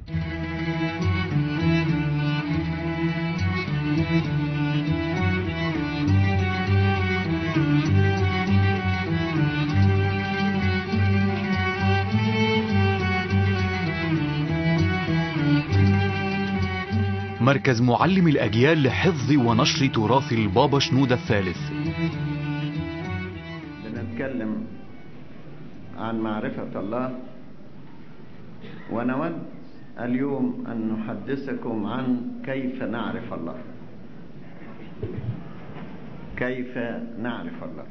مركز معلم الأجيال لحفظ ونشر تراث البابا شنودة الثالث بنتكلم عن معرفة الله ونود اليوم أن نحدثكم عن كيف نعرف الله كيف نعرف الله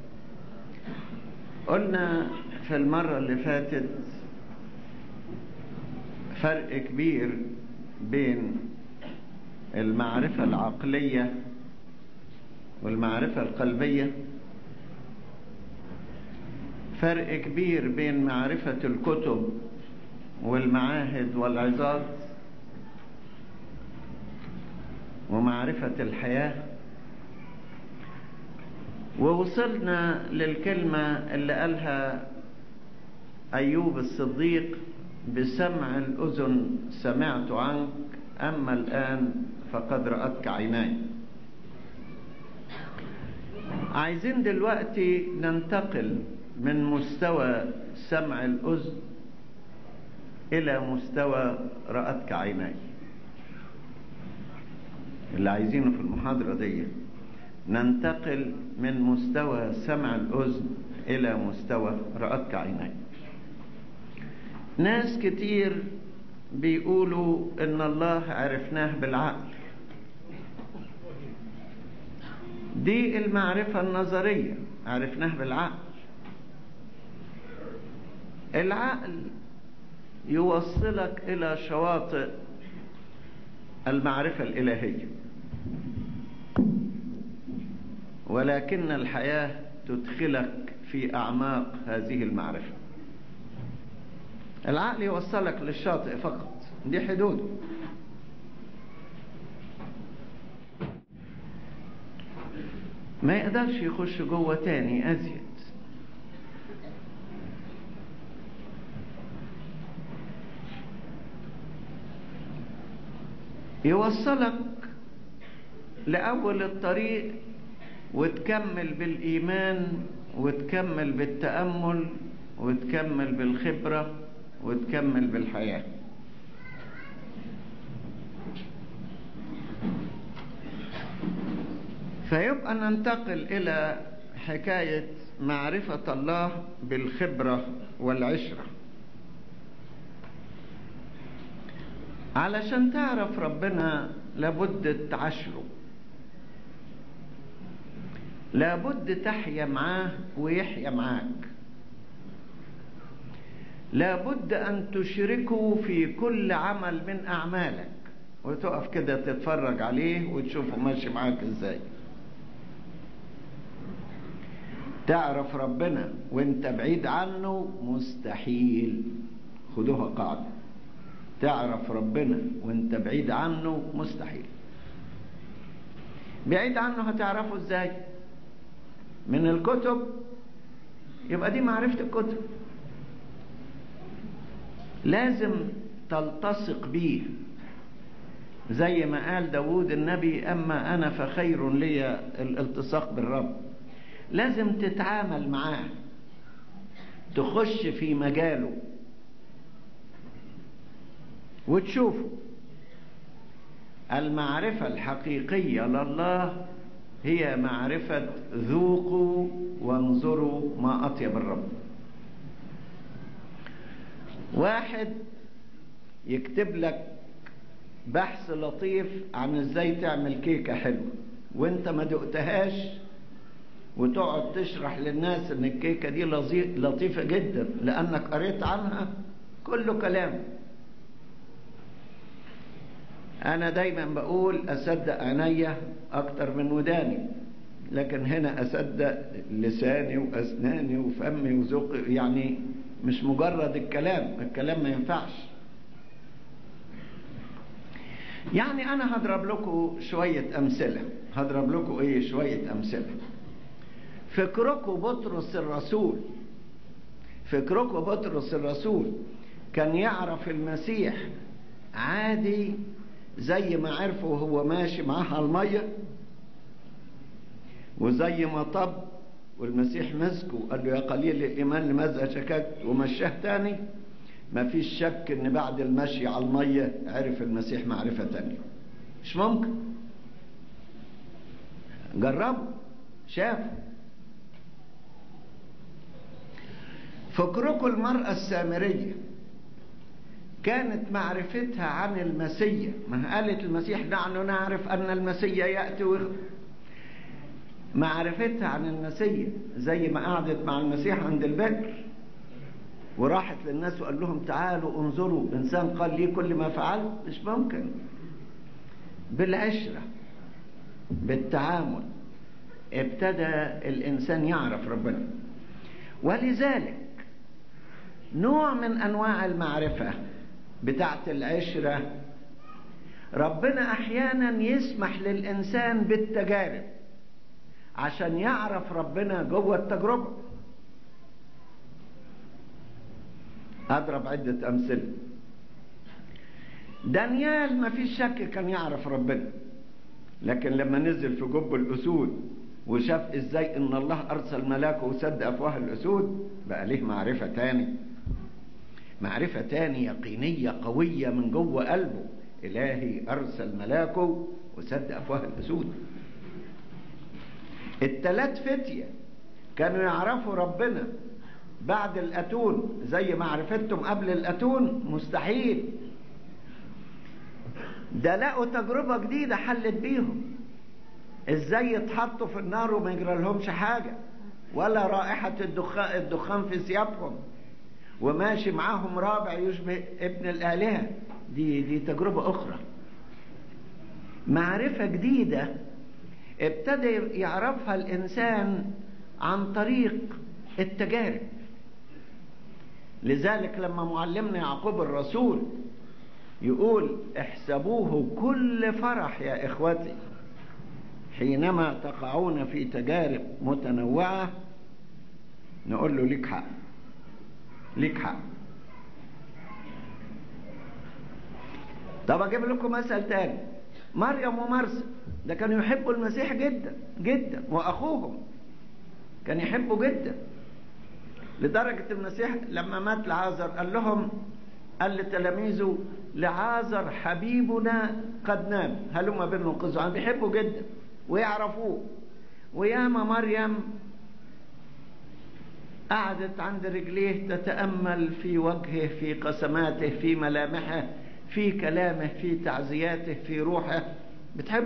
قلنا في المرة اللي فاتت فرق كبير بين المعرفة العقلية والمعرفة القلبية فرق كبير بين معرفة الكتب والمعاهد والعظات ومعرفة الحياة ووصلنا للكلمة اللي قالها أيوب الصديق بسمع الأذن سمعت عنك أما الآن فقد رأتك عيناي عايزين دلوقتي ننتقل من مستوى سمع الأذن إلى مستوى رأتك عيناي اللي عايزينه في المحاضرة دي ننتقل من مستوى سمع الأذن إلى مستوى رأتك عيناي ناس كتير بيقولوا إن الله عرفناه بالعقل دي المعرفة النظرية عرفناه بالعقل العقل يوصلك إلى شواطئ المعرفة الإلهية ولكن الحياة تدخلك في أعماق هذه المعرفة العقل يوصلك للشاطئ فقط دي حدوده ما يقدرش يخش جوه تاني أزيد يوصلك لأول الطريق وتكمل بالإيمان وتكمل بالتأمل وتكمل بالخبرة وتكمل بالحياة فيبقى ننتقل إلى حكاية معرفة الله بالخبرة والعشرة علشان تعرف ربنا لابد تعشره لابد تحيا معاه ويحيا معاك لابد أن تشركه في كل عمل من أعمالك وتقف كده تتفرج عليه وتشوفه ماشي معاك ازاي تعرف ربنا وانت بعيد عنه مستحيل خدوها قاعدة تعرف ربنا وانت بعيد عنه مستحيل بعيد عنه هتعرفه ازاي من الكتب يبقى دي معرفة الكتب لازم تلتصق بيه زي ما قال داود النبي أما أنا فخير لي الالتصاق بالرب لازم تتعامل معاه تخش في مجاله وتشوفه المعرفة الحقيقية لله هي معرفة ذوقوا وانظروا ما أطيب الرب واحد يكتب لك بحث لطيف عن ازاي تعمل كيكة حلوة وانت ما دقتهاش وتقعد تشرح للناس ان الكيكة دي لطيفة جدا لانك قريت عنها كله كلام انا دايما بقول اصدق عينيا اكتر من وداني لكن هنا اصدق لساني واسناني وفمي وذوقي يعني مش مجرد الكلام الكلام ما ينفعش يعني انا هضرب لكم شوية امثلة هضرب لكم ايه شوية امثلة فكركم بطرس الرسول فكركم بطرس الرسول كان يعرف المسيح عادي زي ما عرفه وهو ماشي معاه على الميه وزي ما طب والمسيح مسكه قال له يا قليل الايمان لماذا شككت ومشاه تاني ما فيش شك ان بعد المشي على الميه عرف المسيح معرفه تانية مش ممكن جربوا شافوا فكركم المرأة السامرية كانت معرفتها عن المسيا ما قالت المسيح نحن نعرف أن المسيا يأتي ويخ... معرفتها عن المسيا زي ما قعدت مع المسيح عند البكر وراحت للناس وقال لهم تعالوا انظروا إنسان قال لي كل ما فعلت مش ممكن بالعشرة بالتعامل ابتدى الإنسان يعرف ربنا ولذلك نوع من أنواع المعرفة بتاعت العشرة ربنا أحيانا يسمح للإنسان بالتجارب عشان يعرف ربنا جوه التجربة أضرب عدة أمثلة دانيال ما فيش شك كان يعرف ربنا لكن لما نزل في جب الأسود وشاف ازاي ان الله ارسل ملاكه وسد افواه الاسود بقى ليه معرفة تاني معرفة تاني يقينية قوية من جوه قلبه الهي ارسل ملاكه وسد افواه الاسود التلات فتية كانوا يعرفوا ربنا بعد الاتون زي معرفتهم قبل الاتون مستحيل ده لقوا تجربة جديدة حلت بيهم ازاي يتحطوا في النار وما يجرى لهمش حاجة ولا رائحة الدخان, الدخان في ثيابهم وماشي معاهم رابع يشبه ابن الآلهة دي دي تجربة أخرى معرفة جديدة ابتدى يعرفها الإنسان عن طريق التجارب لذلك لما معلمنا يعقوب الرسول يقول احسبوه كل فرح يا إخوتي حينما تقعون في تجارب متنوعة نقول له ليك حق ليك حق طب اجيب لكم مثل تاني مريم ومرسى ده كانوا يحبوا المسيح جدا جدا واخوهم كان يحبوا جدا لدرجة المسيح لما مات لعازر قال لهم قال لتلاميذه لعازر حبيبنا قد نام هلما بننقذه عنه بيحبوا جدا ويعرفوه وياما مريم قعدت عند رجليه تتأمل في وجهه في قسماته في ملامحه في كلامه في تعزياته في روحه بتحب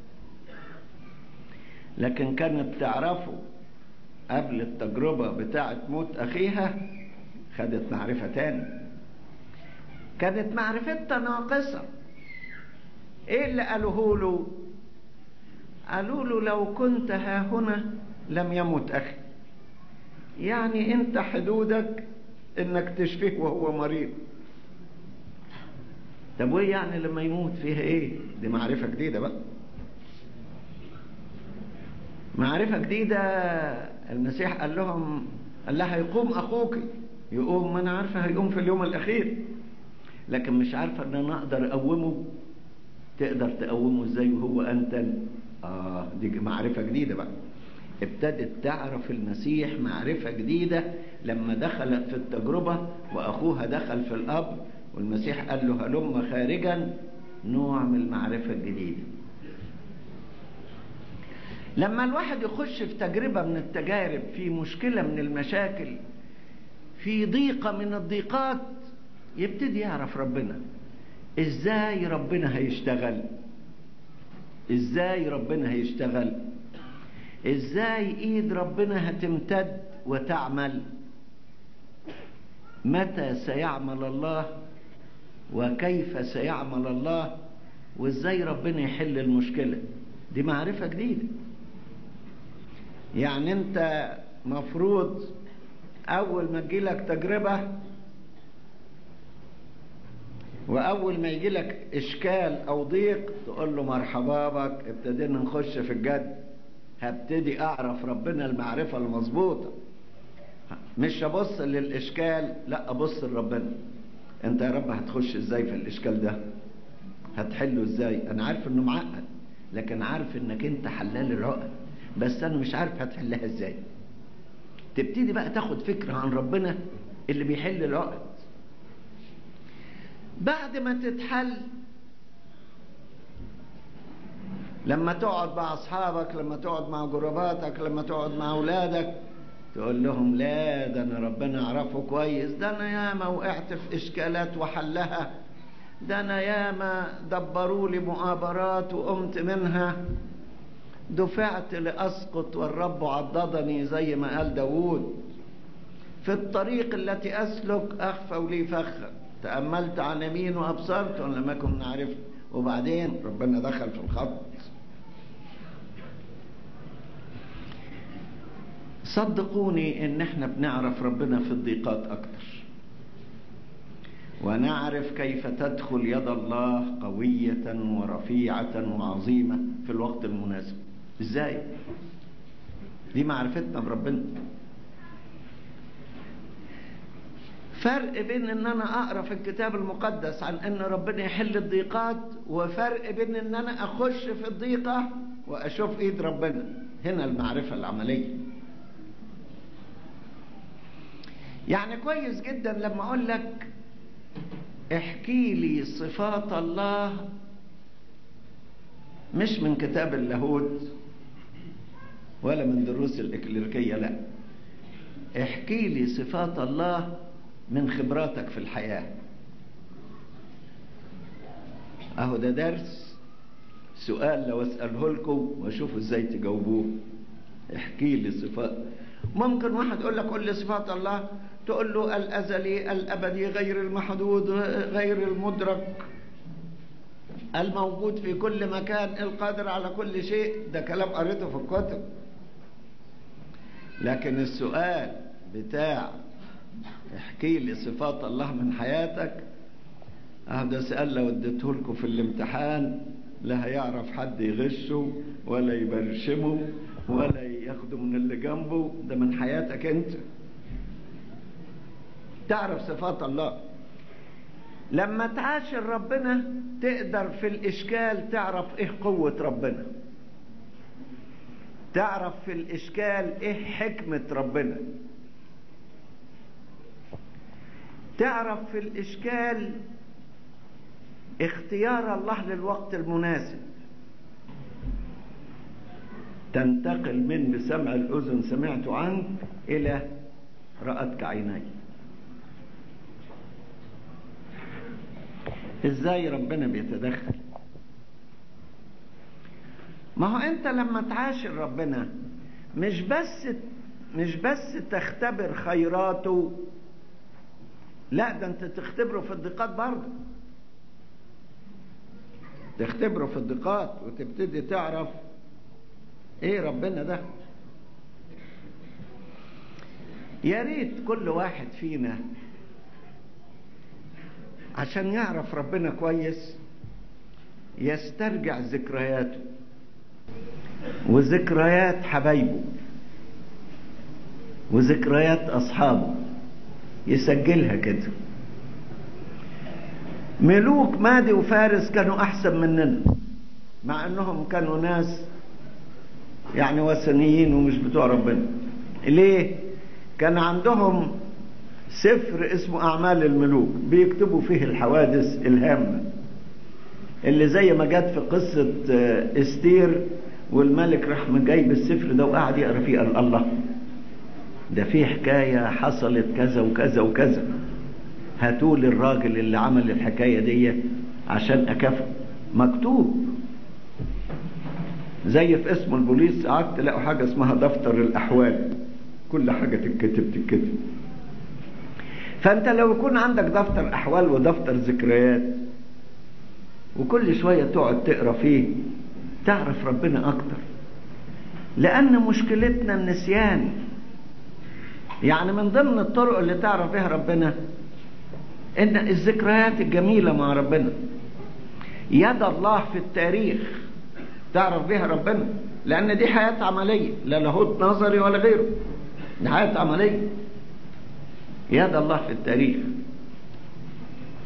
لكن كانت تعرفه قبل التجربة بتاعة موت أخيها خدت معرفة تاني كانت معرفتها ناقصة ايه اللي قالوه له قالوا له لو كنت ها هنا لم يمت أخي يعني انت حدودك انك تشفيه وهو مريض طب وايه يعني لما يموت فيها ايه دي معرفة جديدة بقى معرفة جديدة المسيح قال لهم قال لها هيقوم اخوك يقوم ما انا عارفه هيقوم في اليوم الاخير لكن مش عارفه ان انا اقدر اقومه تقدر تقومه ازاي وهو انتن اه دي معرفه جديده بقى ابتدت تعرف المسيح معرفة جديدة لما دخلت في التجربة وأخوها دخل في الأب والمسيح قال له هلم خارجا نوع من المعرفة الجديدة لما الواحد يخش في تجربة من التجارب في مشكلة من المشاكل في ضيقة من الضيقات يبتدي يعرف ربنا ازاي ربنا هيشتغل ازاي ربنا هيشتغل ازاي ايد ربنا هتمتد وتعمل متى سيعمل الله وكيف سيعمل الله وازاي ربنا يحل المشكلة دي معرفة جديدة يعني انت مفروض اول ما تجيلك تجربة واول ما يجيلك اشكال او ضيق تقول له مرحبا بك ابتدينا نخش في الجد هبتدي اعرف ربنا المعرفة المظبوطة مش ابص للاشكال لا ابص لربنا انت يا رب هتخش ازاي في الاشكال ده هتحله ازاي انا عارف انه معقد لكن عارف انك انت حلال العقد بس انا مش عارف هتحلها ازاي تبتدي بقى تاخد فكرة عن ربنا اللي بيحل العقد بعد ما تتحل لما تقعد مع اصحابك لما تقعد مع جرباتك لما تقعد مع اولادك تقول لهم لا ده انا ربنا اعرفه كويس ده انا ياما وقعت في اشكالات وحلها ده انا ياما دبروا لي مؤامرات وقمت منها دفعت لاسقط والرب عضدني زي ما قال داوود في الطريق التي اسلك اخفوا لي فخا تاملت عن يمين وابصرت ولم اكن عرفت وبعدين ربنا دخل في الخط صدقوني ان احنا بنعرف ربنا في الضيقات اكتر ونعرف كيف تدخل يد الله قوية ورفيعة وعظيمة في الوقت المناسب ازاي دي معرفتنا بربنا فرق بين ان انا اقرا في الكتاب المقدس عن ان ربنا يحل الضيقات وفرق بين ان انا اخش في الضيقة واشوف ايد ربنا هنا المعرفة العملية يعني كويس جدا لما اقول لك احكي لي صفات الله مش من كتاب اللاهوت ولا من دروس الإكليركية لا احكي لي صفات الله من خبراتك في الحياة اهو ده درس سؤال لو اسأله لكم واشوفوا ازاي تجاوبوه احكي لي صفات ممكن واحد يقول لك قول لي صفات الله تقول له الأزلي الأبدي غير المحدود غير المدرك الموجود في كل مكان القادر على كل شيء ده كلام قريته في الكتب لكن السؤال بتاع احكي لي صفات الله من حياتك هذا سؤال لو اديته لكم في الامتحان لا هيعرف حد يغشه ولا يبرشمه ولا ياخده من اللي جنبه ده من حياتك انت تعرف صفات الله لما تعاشر ربنا تقدر في الإشكال تعرف إيه قوة ربنا تعرف في الإشكال إيه حكمة ربنا تعرف في الإشكال اختيار الله للوقت المناسب تنتقل من بسمع الأذن سمعت عنك إلى رأتك عيني ازاي ربنا بيتدخل ما هو انت لما تعاشر ربنا مش بس مش بس تختبر خيراته لا ده انت تختبره في الضيقات برضه تختبره في الضيقات وتبتدي تعرف ايه ربنا ده يا ريت كل واحد فينا عشان يعرف ربنا كويس يسترجع ذكرياته وذكريات حبايبه وذكريات أصحابه يسجلها كده ملوك مادي وفارس كانوا أحسن مننا مع أنهم كانوا ناس يعني وثنيين ومش بتوع ربنا ليه؟ كان عندهم سفر اسمه أعمال الملوك بيكتبوا فيه الحوادث الهامة اللي زي ما جت في قصة استير والملك راح جايب السفر ده وقعد يقرا فيه قال الله ده فيه حكاية حصلت كذا وكذا وكذا هاتوا لي الراجل اللي عمل الحكاية دي عشان أكافئه مكتوب زي في اسم البوليس ساعات تلاقوا حاجة اسمها دفتر الأحوال كل حاجة تتكتب تتكتب فانت لو يكون عندك دفتر احوال ودفتر ذكريات وكل شويه تقعد تقرا فيه تعرف ربنا اكتر لان مشكلتنا النسيان يعني من ضمن الطرق اللي تعرف بها ربنا ان الذكريات الجميله مع ربنا يد الله في التاريخ تعرف بها ربنا لان دي حياه عمليه لا لاهوت نظري ولا غيره دي حياه عمليه يد الله في التاريخ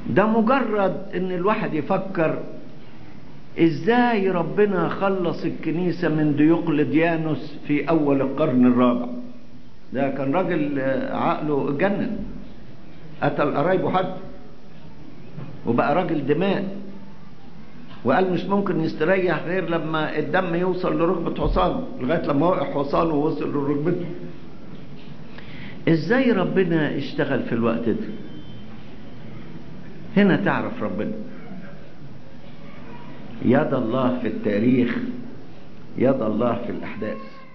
ده مجرد ان الواحد يفكر ازاي ربنا خلص الكنيسة من ديوقلديانوس في اول القرن الرابع ده كان راجل عقله اتجنن قتل قرايبه حد وبقى راجل دماء وقال مش ممكن يستريح غير لما الدم يوصل لركبة حصانه لغاية لما وقع حصانه ووصل لركبته ازاي ربنا اشتغل في الوقت ده هنا تعرف ربنا يد الله في التاريخ يد الله في الأحداث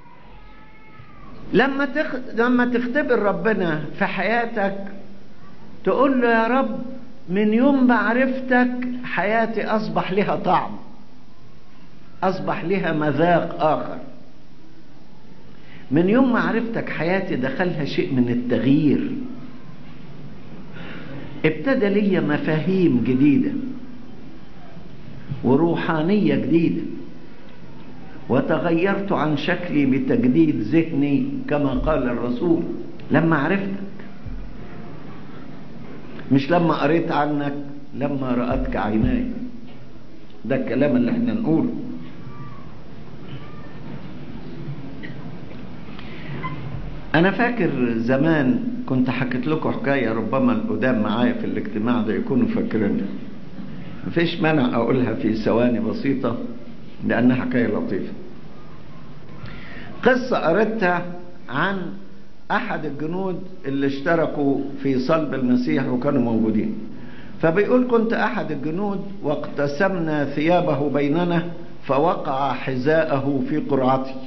لما تخ... لما تختبر ربنا في حياتك تقول له يا رب من يوم ما عرفتك حياتي أصبح لها طعم أصبح لها مذاق آخر من يوم ما عرفتك حياتي دخلها شيء من التغيير ابتدى لي مفاهيم جديدة وروحانية جديدة وتغيرت عن شكلي بتجديد ذهني كما قال الرسول لما عرفتك مش لما قريت عنك لما رأتك عيناي ده الكلام اللي احنا نقوله انا فاكر زمان كنت حكيت لكم حكايه ربما القدام معايا في الاجتماع ده يكونوا فاكرينها مفيش مانع اقولها في ثواني بسيطه لانها حكايه لطيفه قصه قريتها عن احد الجنود اللي اشتركوا في صلب المسيح وكانوا موجودين فبيقول كنت احد الجنود واقتسمنا ثيابه بيننا فوقع حذاءه في قرعتي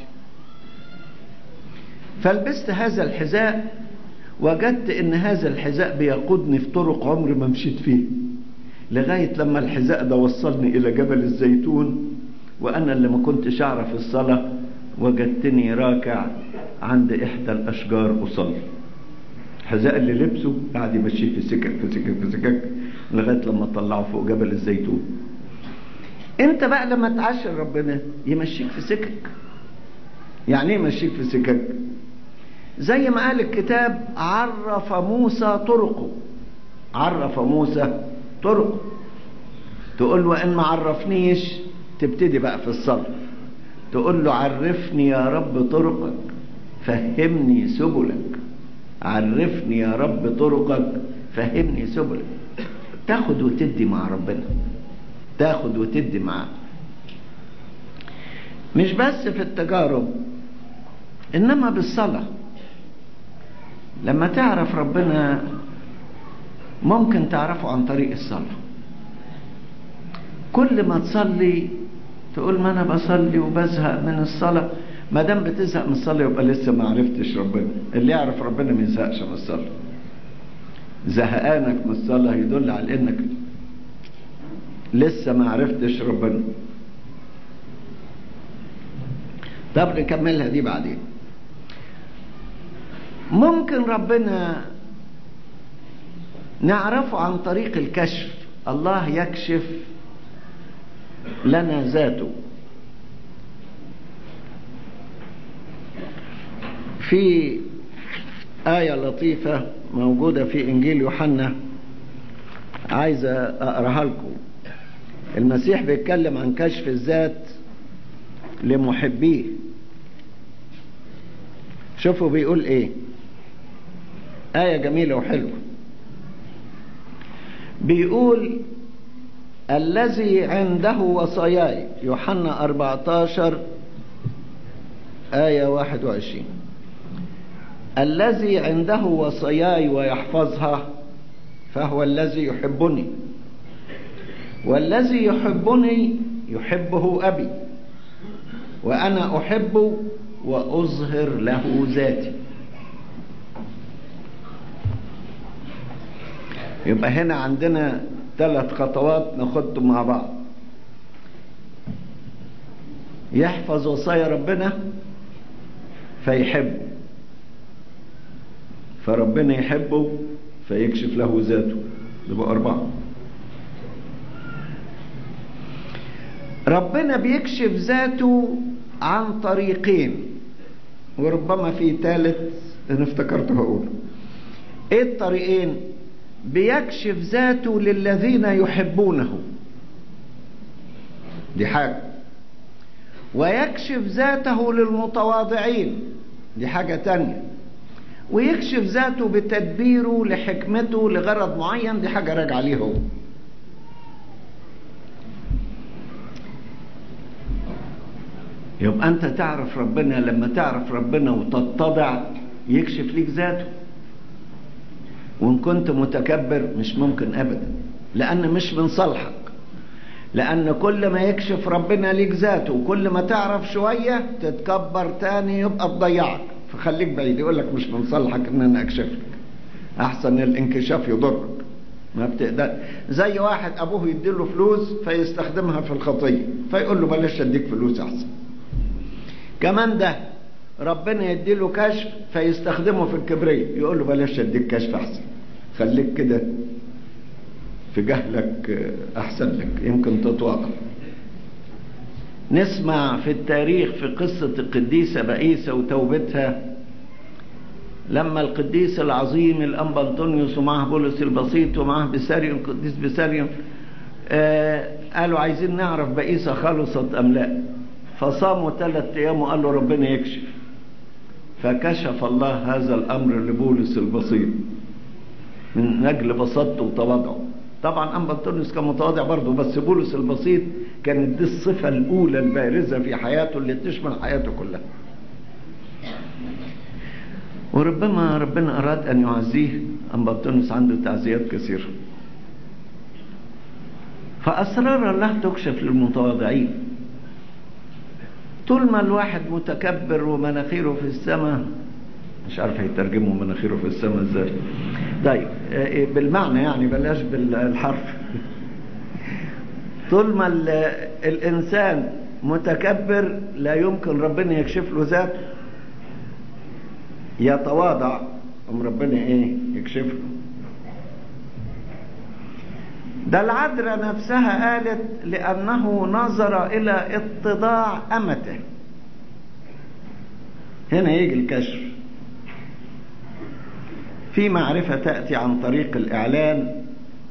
فلبست هذا الحذاء وجدت ان هذا الحذاء بيقودني في طرق عمري ما مشيت فيه لغاية لما الحذاء ده وصلني الى جبل الزيتون وانا اللي ما كنتش اعرف الصلاة وجدتني راكع عند احدى الاشجار اصلي الحذاء اللي لبسه قاعد يمشيه في سكك في سكك في سكك لغاية لما طلعه فوق جبل الزيتون انت بقى لما تعاشر ربنا يمشيك في سكك يعني ايه يمشيك في سكك زي ما قال الكتاب عرف موسى طرقه عرف موسى طرقه تقول له ان ما عرفنيش تبتدي بقى في الصلاة تقول له عرفني يا رب طرقك فهمني سبلك عرفني يا رب طرقك فهمني سبلك تاخد وتدي مع ربنا تاخد وتدي معاه مش بس في التجارب انما بالصلاه لما تعرف ربنا ممكن تعرفه عن طريق الصلاة كل ما تصلي تقول ما انا بصلي وبزهق من الصلاة ما دام بتزهق من الصلاة يبقى لسه ما عرفتش ربنا اللي يعرف ربنا ما يزهقش من الصلاة زهقانك من الصلاة يدل على انك لسه ما عرفتش ربنا طب نكملها دي بعدين ممكن ربنا نعرفه عن طريق الكشف الله يكشف لنا ذاته في آية لطيفة موجودة في إنجيل يوحنا عايز أقراها لكم المسيح بيتكلم عن كشف الذات لمحبيه شوفوا بيقول ايه آية جميلة وحلوة بيقول الذي عنده وصاياي يوحنا 14 آية 21 الذي عنده وصاياي ويحفظها فهو الذي يحبني والذي يحبني يحبه أبي وأنا أحبه وأظهر له ذاتي يبقى هنا عندنا ثلاث خطوات ناخدهم مع بعض يحفظ وصايا ربنا فيحبه فربنا يحبه فيكشف له ذاته يبقى أربعة ربنا بيكشف ذاته عن طريقين وربما في ثالث انا افتكرته هقوله ايه الطريقين بيكشف ذاته للذين يحبونه دي حاجة ويكشف ذاته للمتواضعين دي حاجة تانية ويكشف ذاته بتدبيره لحكمته لغرض معين دي حاجة راجعة ليه هو يبقى انت تعرف ربنا لما تعرف ربنا وتتضع يكشف ليك ذاته وان كنت متكبر مش ممكن ابدا لان مش من صالحك لان كل ما يكشف ربنا ليك ذاته وكل ما تعرف شوية تتكبر تاني يبقى تضيعك فخليك بعيد يقول لك مش من صالحك ان انا اكشف لك احسن الانكشاف يضرك ما بتقدر زي واحد ابوه يديله فلوس فيستخدمها في الخطيه فيقول له بلاش اديك فلوس احسن كمان ده ربنا يديله كشف فيستخدمه في الكبرية يقول له بلاش اديك كشف احسن خليك كده في جهلك احسن لك يمكن تتواضع نسمع في التاريخ في قصة القديسة بئيسة وتوبتها لما القديس العظيم الأنبا أنطونيوس ومعه بولس البسيط ومعه بساريون القديس بساريون آه قالوا عايزين نعرف بئيسة خلصت أم لا فصاموا ثلاث أيام وقال له ربنا يكشف فكشف الله هذا الأمر لبولس البسيط من أجل بساطته وتواضعه طبعا أنبا أنطونيوس كان متواضع برضه بس بولس البسيط كانت دي الصفة الأولى البارزة في حياته اللي تشمل حياته كلها وربما ربنا أراد أن يعزيه أنبا أنطونيوس عنده تعزيات كثيرة فأسرار الله تكشف للمتواضعين طول ما الواحد متكبر ومناخيره في السماء مش عارف هيترجموا مناخيره في السماء ازاي طيب بالمعنى يعني بلاش بالحرف طول ما الانسان متكبر لا يمكن ربنا يكشف له ذاته يتواضع ام ربنا ايه يكشف له ده العذراء نفسها قالت لأنه نظر إلى اتضاع أمته هنا يجي الكشف في معرفة تأتي عن طريق الإعلان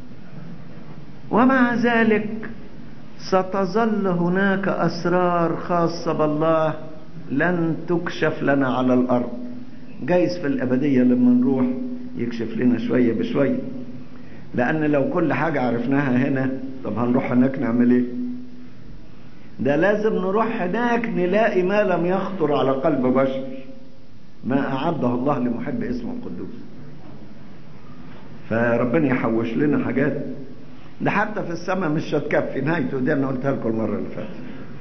ومع ذلك ستظل هناك أسرار خاصة بالله لن تكشف لنا على الأرض جايز في الأبدية لما نروح يكشف لنا شوية بشوية لأن لو كل حاجة عرفناها هنا طب هنروح هناك نعمل إيه؟ ده لازم نروح هناك نلاقي ما لم يخطر على قلب بشر ما أعده الله لمحب اسمه القدوس فربنا يحوش لنا حاجات ده حتى في السماء مش هتكفي نهايته دي أنا قلتها لكم المرة اللي فاتت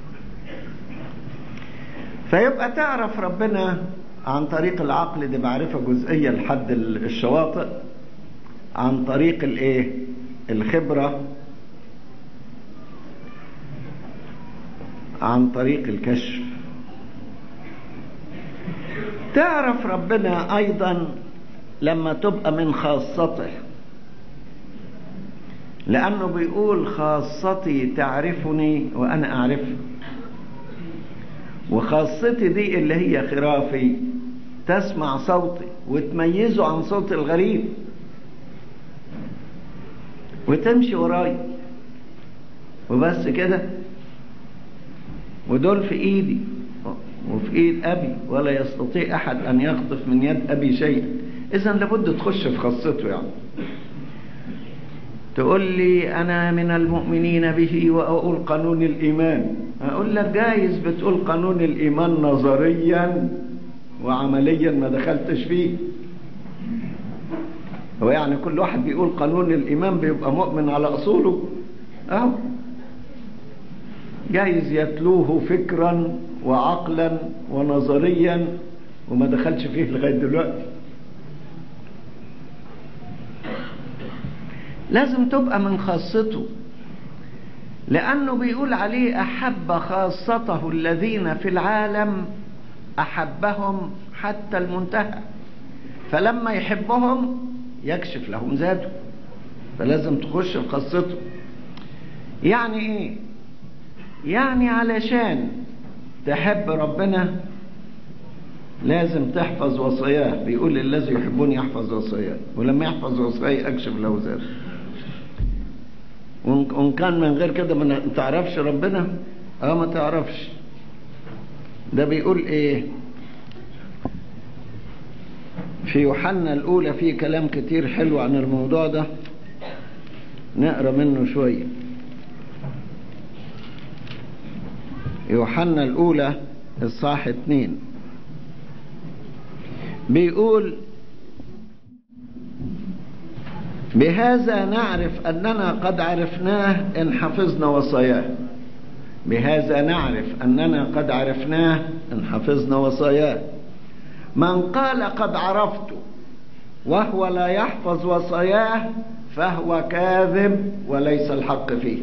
فيبقى تعرف ربنا عن طريق العقل دي معرفة جزئية لحد الشواطئ عن طريق الايه الخبرة عن طريق الكشف تعرف ربنا ايضا لما تبقى من خاصته لانه بيقول خاصتي تعرفني وانا اعرفها وخاصتي دي اللي هي خرافي تسمع صوتي وتميزه عن صوت الغريب وتمشي وراي وبس كده ودول في ايدي وفي ايد ابي ولا يستطيع احد ان يخطف من يد ابي شيئا اذا لابد تخش في خاصته يعني تقول لي انا من المؤمنين به واقول قانون الايمان اقول لك جايز بتقول قانون الايمان نظريا وعمليا ما دخلتش فيه هو يعني كل واحد بيقول قانون الإيمان بيبقى مؤمن على أصوله أهو جايز يتلوه فكرا وعقلا ونظريا وما دخلش فيه لغاية دلوقتي لازم تبقى من خاصته لأنه بيقول عليه أحب خاصته الذين في العالم أحبهم حتى المنتهى فلما يحبهم يكشف لهم ذاته فلازم تخش في خاصته يعني ايه يعني علشان تحب ربنا لازم تحفظ وصاياه بيقول الذي يحبني يحفظ وصاياه ولما يحفظ وصاياه اكشف له ذلك وان كان من غير كده ما تعرفش ربنا اه ما تعرفش ده بيقول ايه في يوحنا الاولى في كلام كتير حلو عن الموضوع ده نقرا منه شويه يوحنا الاولى الصاح اتنين بيقول بهذا نعرف أننا قد عرفناه إن حفظنا وصاياه بهذا نعرف أننا قد عرفناه إن حفظنا وصاياه من قال قد عرفت وهو لا يحفظ وصاياه فهو كاذب وليس الحق فيه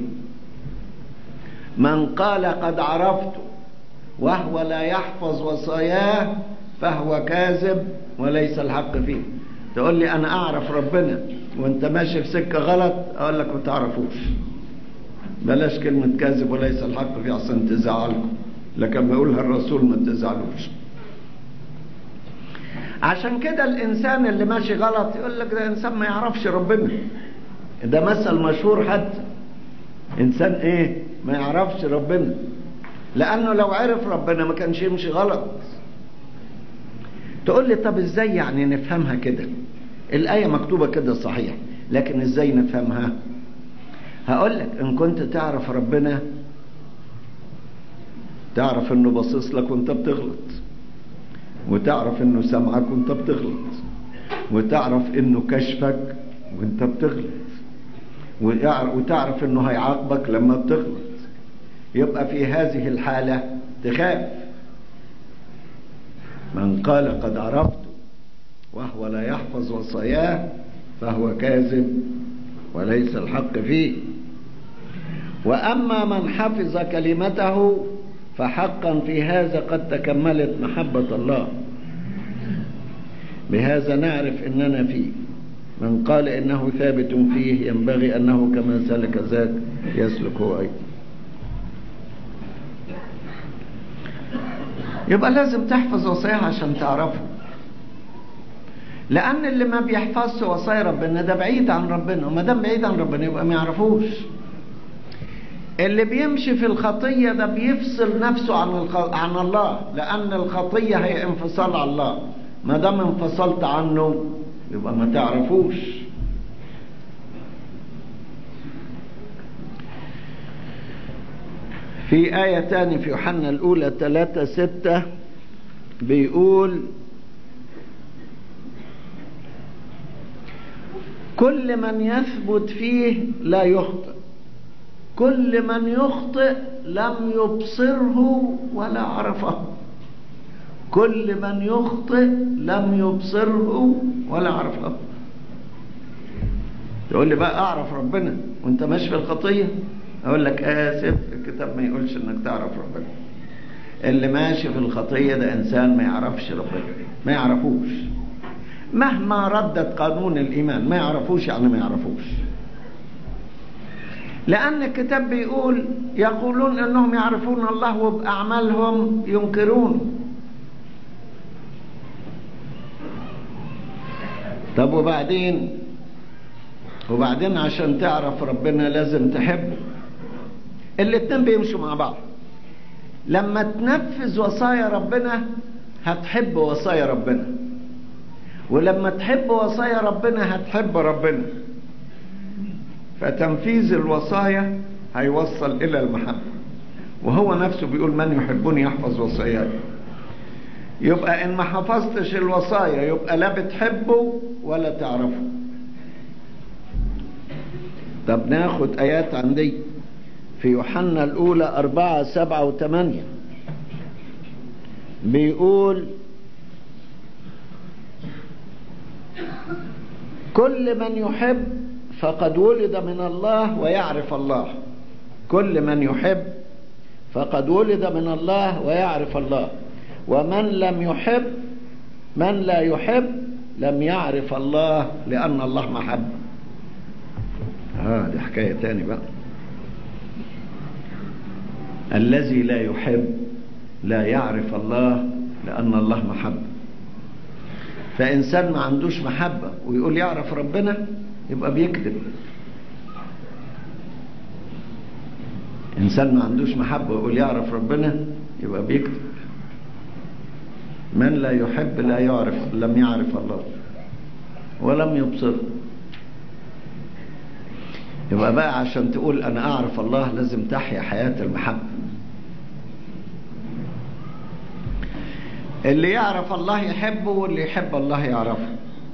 من قال قد عرفت وهو لا يحفظ وصاياه فهو كاذب وليس الحق فيه تقول لي انا اعرف ربنا وانت ماشي في سكه غلط اقول لك ما تعرفوش بلاش كلمه كاذب وليس الحق فيه عشان تزعلكم لكن بيقولها الرسول ما تزعلوش عشان كده الانسان اللي ماشي غلط يقول لك ده انسان ما يعرفش ربنا ده مثل مشهور حتى انسان ايه ما يعرفش ربنا لانه لو عرف ربنا ما كانش يمشي غلط تقول لي طب ازاي يعني نفهمها كده الآية مكتوبة كده صحيح لكن ازاي نفهمها هقول لك ان كنت تعرف ربنا تعرف انه باصص لك وانت بتغلط وتعرف انه سامعك وانت بتغلط وتعرف انه كشفك وانت بتغلط وتعرف انه هيعاقبك لما بتغلط يبقى في هذه الحالة تخاف من قال قد عرفت وهو لا يحفظ وصاياه فهو كاذب وليس الحق فيه واما من حفظ كلمته فحقا في هذا قد تكملت محبه الله بهذا نعرف اننا فيه من قال انه ثابت فيه ينبغي انه كما سلك ذاك يسلك هو ايضا يبقى لازم تحفظ وصاياه عشان تعرفه لان اللي ما بيحفظش وصايا ربنا ده بعيد عن ربنا وما دام بعيد عن ربنا يبقى ما يعرفوش اللي بيمشي في الخطيه ده بيفصل نفسه عن الخ... عن الله لان الخطيه هي انفصال عن الله ما دام انفصلت عنه يبقى ما تعرفوش في آية تاني في يوحنا الأولى ثلاثة ستة بيقول كل من يثبت فيه لا يخطئ كل من يخطئ لم يبصره ولا عرفه كل من يخطئ لم يبصره ولا عرفه تقول لي بقى اعرف ربنا وانت ماشي في الخطيه اقول لك اسف الكتاب ما يقولش انك تعرف ربنا اللي ماشي في الخطيه ده انسان ما يعرفش ربنا ما يعرفوش مهما ردت قانون الايمان ما يعرفوش يعني ما يعرفوش لان الكتاب بيقول يقولون انهم يعرفون الله وباعمالهم ينكرون طب وبعدين وبعدين عشان تعرف ربنا لازم تحبه الاتنين بيمشوا مع بعض لما تنفذ وصايا ربنا هتحب وصايا ربنا ولما تحب وصايا ربنا هتحب ربنا فتنفيذ الوصايا هيوصل الى المحبه وهو نفسه بيقول من يحبني يحفظ وصاياي يبقى ان ما حفظتش الوصايا يبقى لا بتحبه ولا تعرفه طب ناخد ايات عن دي في يوحنا الاولى اربعة سبعة وثمانية بيقول كل من يحب فقد ولد من الله ويعرف الله كل من يحب فقد ولد من الله ويعرف الله ومن لم يحب من لا يحب لم يعرف الله لأن الله محب آه دي حكاية تاني بقى الذي لا يحب لا يعرف الله لأن الله محب فإنسان ما عندوش محبة ويقول يعرف ربنا يبقى بيكذب إنسان ما عندوش محبة ويقول يعرف ربنا يبقى بيكذب من لا يحب لا يعرف لم يعرف الله ولم يبصر يبقى بقى عشان تقول أنا أعرف الله لازم تحيا حياة المحبة اللي يعرف الله يحبه واللي يحب الله يعرفه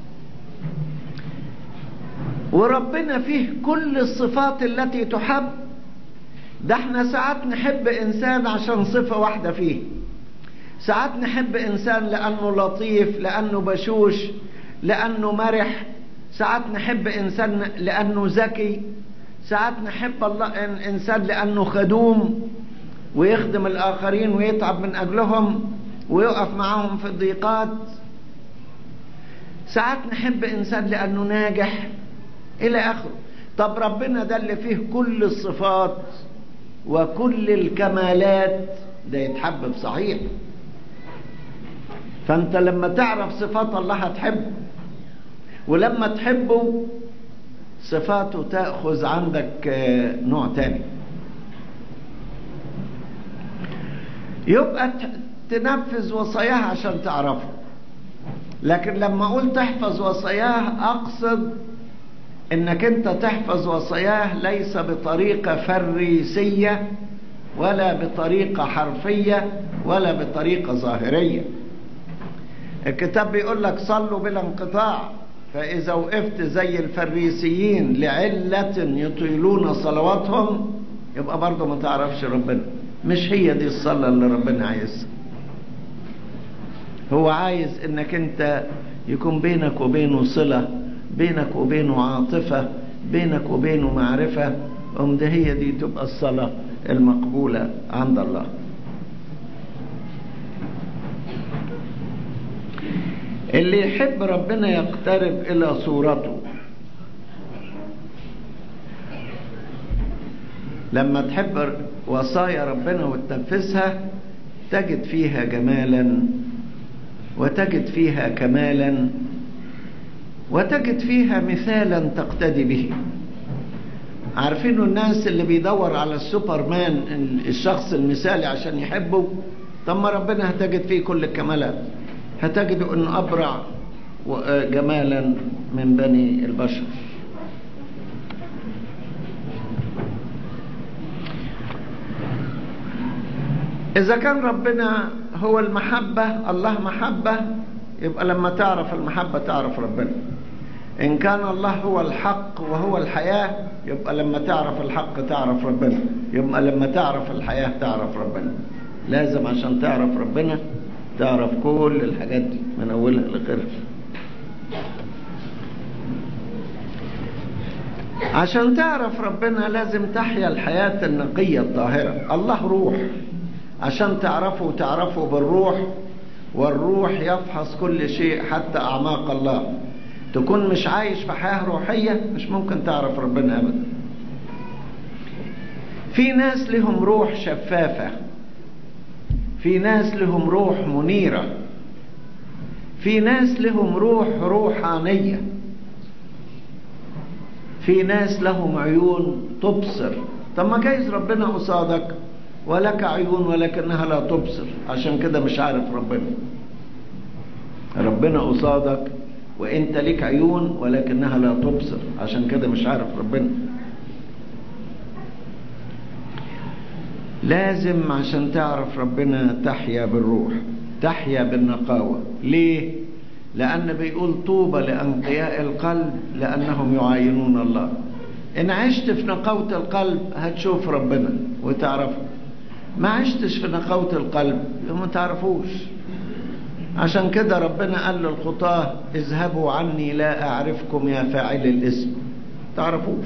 وربنا فيه كل الصفات التي تحب ده احنا ساعات نحب انسان عشان صفة واحدة فيه ساعات نحب انسان لانه لطيف لانه بشوش لانه مرح ساعات نحب انسان لانه ذكي ساعات نحب الله انسان لانه خدوم ويخدم الاخرين ويتعب من اجلهم ويقف معاهم في الضيقات ساعات نحب انسان لانه ناجح الى اخره طب ربنا ده اللي فيه كل الصفات وكل الكمالات ده يتحبب صحيح فانت لما تعرف صفات الله هتحبه ولما تحبه صفاته تأخذ عندك نوع تاني يبقى تنفذ وصاياه عشان تعرفه لكن لما اقول تحفظ وصاياه اقصد انك انت تحفظ وصاياه ليس بطريقة فريسية ولا بطريقة حرفية ولا بطريقة ظاهرية الكتاب بيقول لك صلوا بلا انقطاع فإذا وقفت زي الفريسيين لعلة يطيلون صلواتهم يبقى برضه ما تعرفش ربنا مش هي دي الصلاة اللي ربنا عايزها هو عايز انك انت يكون بينك وبينه صلة بينك وبينه عاطفة بينك وبينه معرفة أم ده هي دي تبقى الصلاة المقبولة عند الله اللي يحب ربنا يقترب إلى صورته لما تحب وصايا ربنا وتنفذها تجد فيها جمالا وتجد فيها كمالا وتجد فيها مثالا تقتدي به عارفين الناس اللي بيدور على السوبرمان الشخص المثالي عشان يحبه طب ما ربنا هتجد فيه كل الكمالات هتجد انه ابرع جمالا من بني البشر اذا كان ربنا هو المحبة الله محبة يبقى لما تعرف المحبة تعرف ربنا إن كان الله هو الحق وهو الحياة يبقى لما تعرف الحق تعرف ربنا يبقى لما تعرف الحياة تعرف ربنا لازم عشان تعرف ربنا تعرف كل الحاجات دي من أولها لآخرها عشان تعرف ربنا لازم تحيا الحياة النقية الطاهرة الله روح عشان تعرفه تعرفه بالروح والروح يفحص كل شيء حتى أعماق الله تكون مش عايش في حياة روحية مش ممكن تعرف ربنا أبدا في ناس لهم روح شفافة في ناس لهم روح منيرة في ناس لهم روح روحانية في ناس لهم عيون تبصر طب ما جايز ربنا قصادك ولك عيون ولكنها لا تبصر عشان كده مش عارف ربنا ربنا قصادك وانت ليك عيون ولكنها لا تبصر عشان كده مش عارف ربنا لازم عشان تعرف ربنا تحيا بالروح تحيا بالنقاوة ليه لأن بيقول طوبى لأنقياء القلب لأنهم يعاينون الله إن عشت في نقاوة القلب هتشوف ربنا وتعرفه ما عشتش في نقاوة القلب ما تعرفوش عشان كده ربنا قال للخطاة اذهبوا عني لا أعرفكم يا فاعل الاسم تعرفوش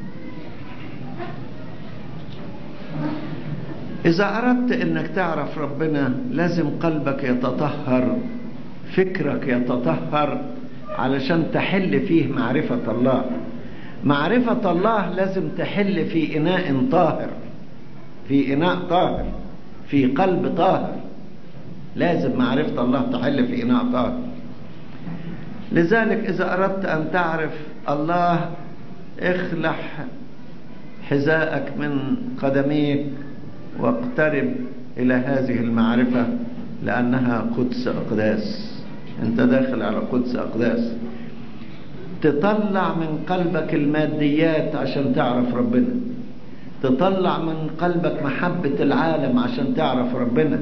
إذا أردت أنك تعرف ربنا لازم قلبك يتطهر فكرك يتطهر علشان تحل فيه معرفة الله معرفة الله لازم تحل في إناء طاهر في إناء طاهر في قلب طاهر لازم معرفة الله تحل في إناء طاهر لذلك إذا أردت أن تعرف الله اخلع حذاءك من قدميك واقترب إلى هذه المعرفة لأنها قدس أقداس أنت داخل على قدس أقداس تطلع من قلبك الماديات عشان تعرف ربنا تطلع من قلبك محبة العالم عشان تعرف ربنا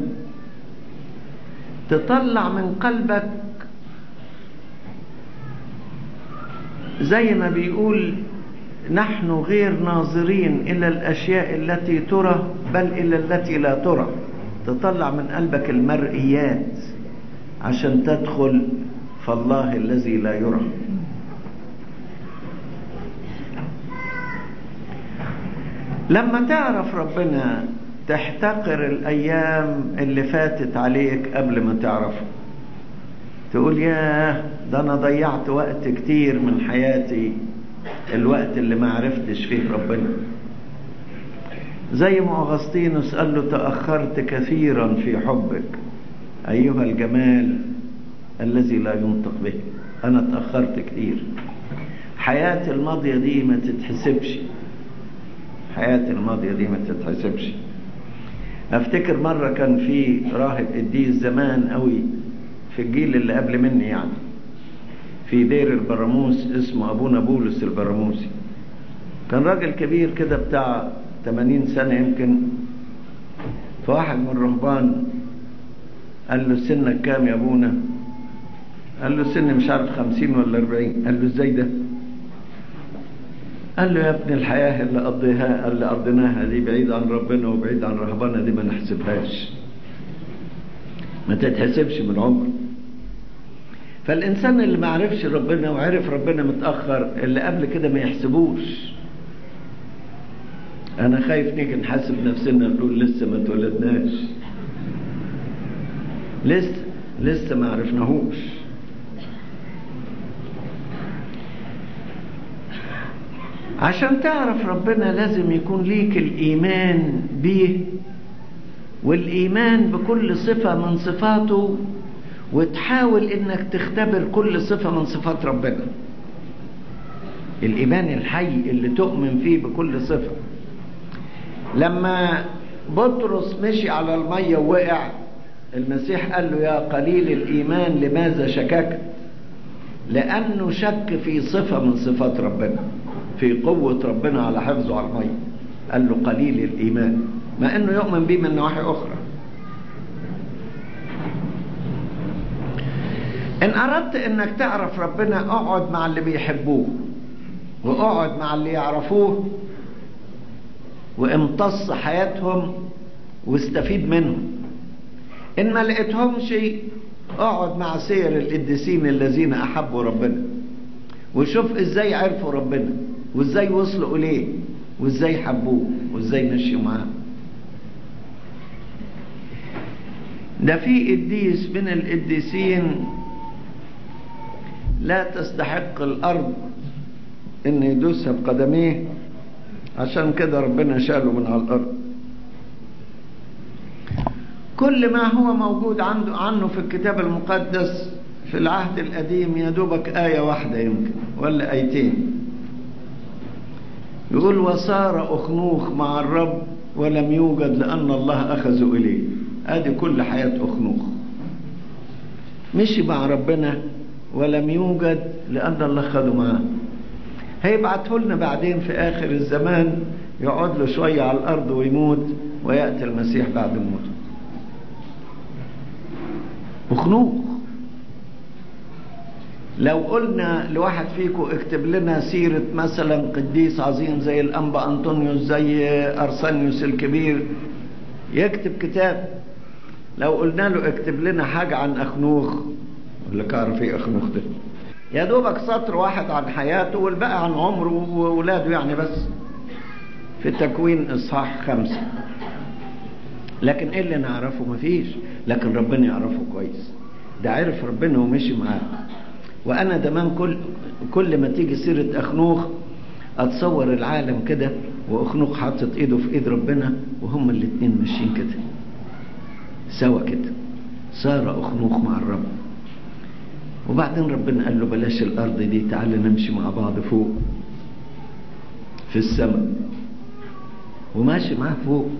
تطلع من قلبك زي ما بيقول نحن غير ناظرين إلى الأشياء التي ترى بل إلى التي لا ترى تطلع من قلبك المرئيات عشان تدخل فالله الذي لا يرى لما تعرف ربنا تحتقر الأيام اللي فاتت عليك قبل ما تعرفه تقول ياه ده أنا ضيعت وقت كتير من حياتي الوقت اللي ما عرفتش فيه ربنا زي ما أغسطينوس قال له تأخرت كثيرا في حبك أيها الجمال الذي لا ينطق به أنا تأخرت كتير حياتي الماضية دي ما تتحسبش حياتي الماضية دي ما تتحسبش افتكر مرة كان في راهب قديس زمان قوي في الجيل اللي قبل مني يعني في دير البراموس اسمه ابونا بولس البراموسي كان راجل كبير كده بتاع 80 سنة يمكن فواحد من الرهبان قال له سنك كام يا ابونا قال له سني مش عارف خمسين ولا أربعين قال له ازاي ده قال له يا ابني الحياة اللي قضيها اللي قضيناها دي بعيد عن ربنا وبعيد عن رهبنا دي ما نحسبهاش ما تتحسبش من عمر فالإنسان اللي ما عرفش ربنا وعرف ربنا متأخر اللي قبل كده ما يحسبوش أنا خايف نيجي نحاسب نفسنا نقول لسه ما اتولدناش لسه لسه ما عرفناهوش عشان تعرف ربنا لازم يكون ليك الإيمان بيه والإيمان بكل صفة من صفاته وتحاول إنك تختبر كل صفة من صفات ربنا الإيمان الحي اللي تؤمن فيه بكل صفة لما بطرس مشي على المية ووقع المسيح قال له يا قليل الإيمان لماذا شككت لأنه شك في صفة من صفات ربنا في قوة ربنا على حفظه على المية قال له قليل الإيمان مع أنه يؤمن به من نواحي أخرى إن أردت أنك تعرف ربنا اقعد مع اللي بيحبوه واقعد مع اللي يعرفوه وامتص حياتهم واستفيد منهم إن ما لقيتهمش اقعد مع سير القديسين الذين أحبوا ربنا وشوف إزاي عرفوا ربنا وإزاي وصلوا إليه وإزاي حبوه وإزاي مشيوا معاه ده في قديس من القديسين لا تستحق الأرض إن يدوسها بقدميه عشان كده ربنا شاله من على الأرض كل ما هو موجود عنده عنه في الكتاب المقدس في العهد القديم يا دوبك آية واحدة يمكن ولا آيتين يقول وصار أخنوخ مع الرب ولم يوجد لأن الله أخذه إليه هذه كل حياة أخنوخ مشي مع ربنا ولم يوجد لأن الله خده معاه هيبعته لنا بعدين في آخر الزمان يقعد له شوية على الأرض ويموت ويأتي المسيح بعد موته أخنوخ لو قلنا لواحد فيكم اكتب لنا سيرة مثلا قديس عظيم زي الأنبا أنطونيوس زي أرسانيوس الكبير يكتب كتاب لو قلنا له اكتب لنا حاجة عن أخنوخ اللي كان في أخنوخ ده يا دوبك سطر واحد عن حياته والباقي عن عمره وولاده يعني بس في تكوين إصحاح خمسة لكن ايه اللي نعرفه مفيش لكن ربنا يعرفه كويس ده عرف ربنا ومشي معاه وانا دمان كل كل ما تيجي سيره اخنوخ اتصور العالم كده واخنوخ حاطط ايده في ايد ربنا وهما الاتنين ماشيين كده سوا كده صار اخنوخ مع الرب وبعدين ربنا قال له بلاش الأرض دي تعالى نمشي مع بعض فوق في السماء وماشي معاه فوق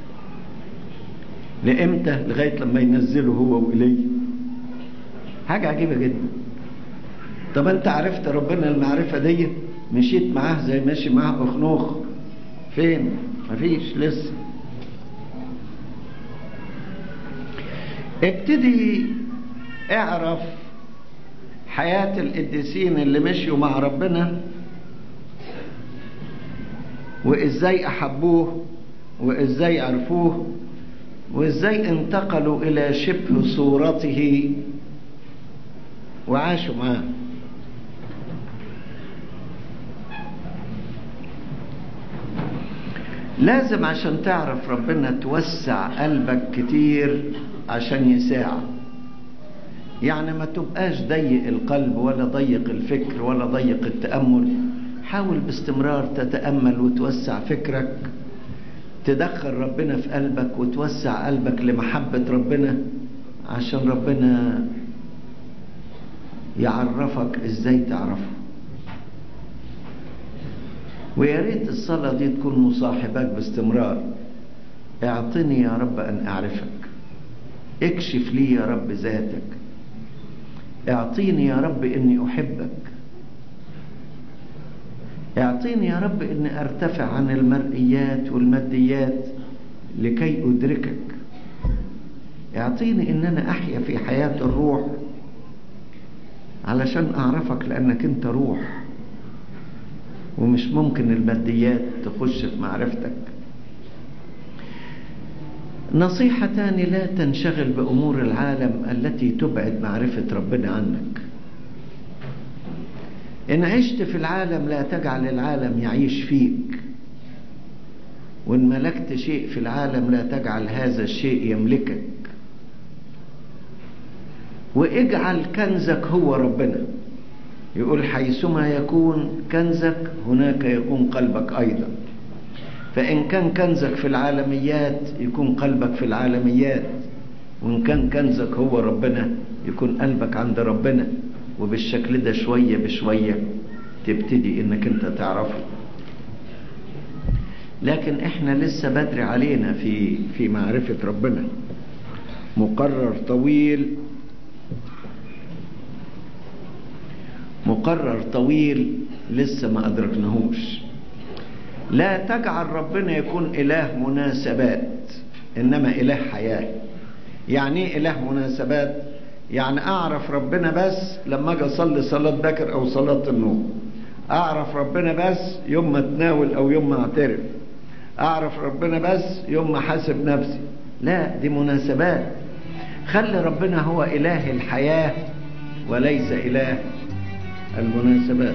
لإمتى لغاية لما ينزله هو وإليه حاجة عجيبة جدا طب أنت عرفت ربنا المعرفة دي مشيت معاه زي ماشي معاه أخنوخ فين مفيش لسه ابتدي اعرف حياة القديسين اللي مشيوا مع ربنا وازاي احبوه وازاي عرفوه وازاي انتقلوا الى شبه صورته وعاشوا معاه لازم عشان تعرف ربنا توسع قلبك كتير عشان يساعد يعني ما تبقاش ضيق القلب ولا ضيق الفكر ولا ضيق التأمل حاول باستمرار تتأمل وتوسع فكرك تدخل ربنا في قلبك وتوسع قلبك لمحبة ربنا عشان ربنا يعرفك ازاي تعرفه ويا ريت الصلاة دي تكون مصاحبك باستمرار اعطني يا رب ان اعرفك اكشف لي يا رب ذاتك اعطيني يا رب اني احبك اعطيني يا رب اني ارتفع عن المرئيات والماديات لكي ادركك اعطيني ان انا احيا في حياة الروح علشان اعرفك لانك انت روح ومش ممكن الماديات تخش في معرفتك نصيحة تاني لا تنشغل بأمور العالم التي تبعد معرفة ربنا عنك إن عشت في العالم لا تجعل العالم يعيش فيك وإن ملكت شيء في العالم لا تجعل هذا الشيء يملكك واجعل كنزك هو ربنا يقول حيثما يكون كنزك هناك يكون قلبك أيضا فإن كان كنزك في العالميات يكون قلبك في العالميات وإن كان كنزك هو ربنا يكون قلبك عند ربنا وبالشكل ده شوية بشوية تبتدي إنك أنت تعرفه لكن إحنا لسه بدري علينا في في معرفة ربنا مقرر طويل مقرر طويل لسه ما أدركناهوش لا تجعل ربنا يكون إله مناسبات إنما إله حياة يعني إيه إله مناسبات يعني أعرف ربنا بس لما أجي أصلي صلاة بكر أو صلاة النوم أعرف ربنا بس يوم ما أتناول أو يوم ما أعترف أعرف ربنا بس يوم ما حاسب نفسي لا دي مناسبات خلي ربنا هو إله الحياة وليس إله المناسبات